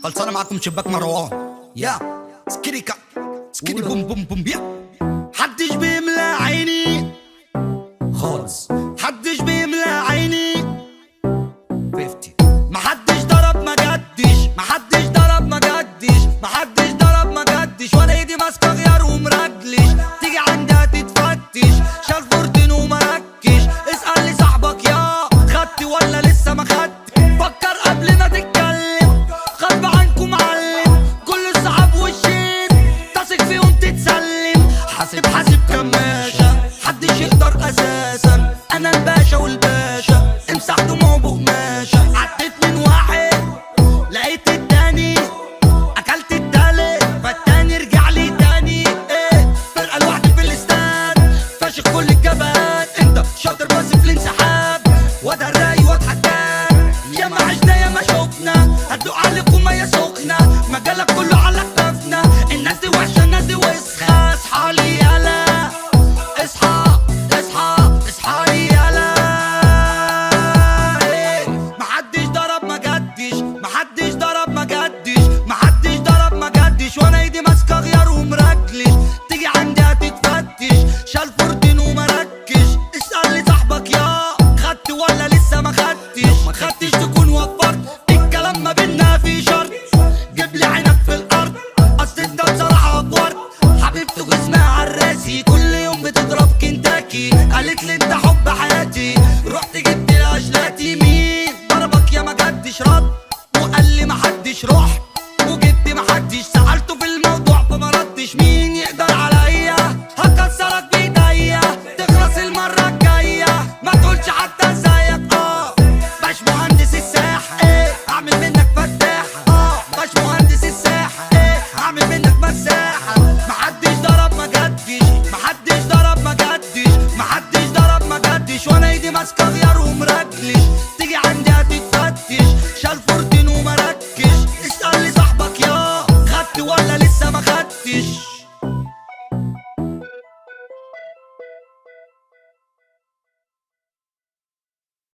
خلصانه معاكم شباك مروان يا سكريكا سكري بوم بوم بوم يا حدش بيملى عيني خالص حدش بيملى عيني 50 محدش ضرب ما جدش محدش ضرب ما جدش محدش ضرب ما جدش وانا ايدي ماسكه غيار ومرجلش تيجي عندها تتفتش شال فورتين ومركش اسال لي صاحبك يا خدت ولا لسه ما خدت فكر قبل ما تتكلم غصب عنكم معلم كل الصحاب والشيت تثق فيهم تتسلم حاسب حاسب كماشة حدش يقدر اساسا انا الباشا والباشا امسح دموعه بقماشة عديت من واحد لقيت التاني اكلت التالت فالتاني رجع لي تاني ايه فرقة لوحدي في الاستاد فاشخ كل الجبهات انت شاطر بس في الانسحاب وده الراي واتحداك يا ما عشنا يا ما شفنا هتدوق عليكم مية سخنة مجالك كله على كتافنا الناس دي وحشة الناس دي وسخة اصحى لي يلا اصحى اصحى اصحى لي يلا إيه، محدش ضرب ما جدش محدش ضرب ما جدش محدش ضرب ما جدش وانا ايدي ماسكه غيار ومركلش تيجي عندي هتتفتش شال فورتين ومركش اسال لي صاحبك يا خدت ولا لسه ما خدتش ما خدتش تكون وفرت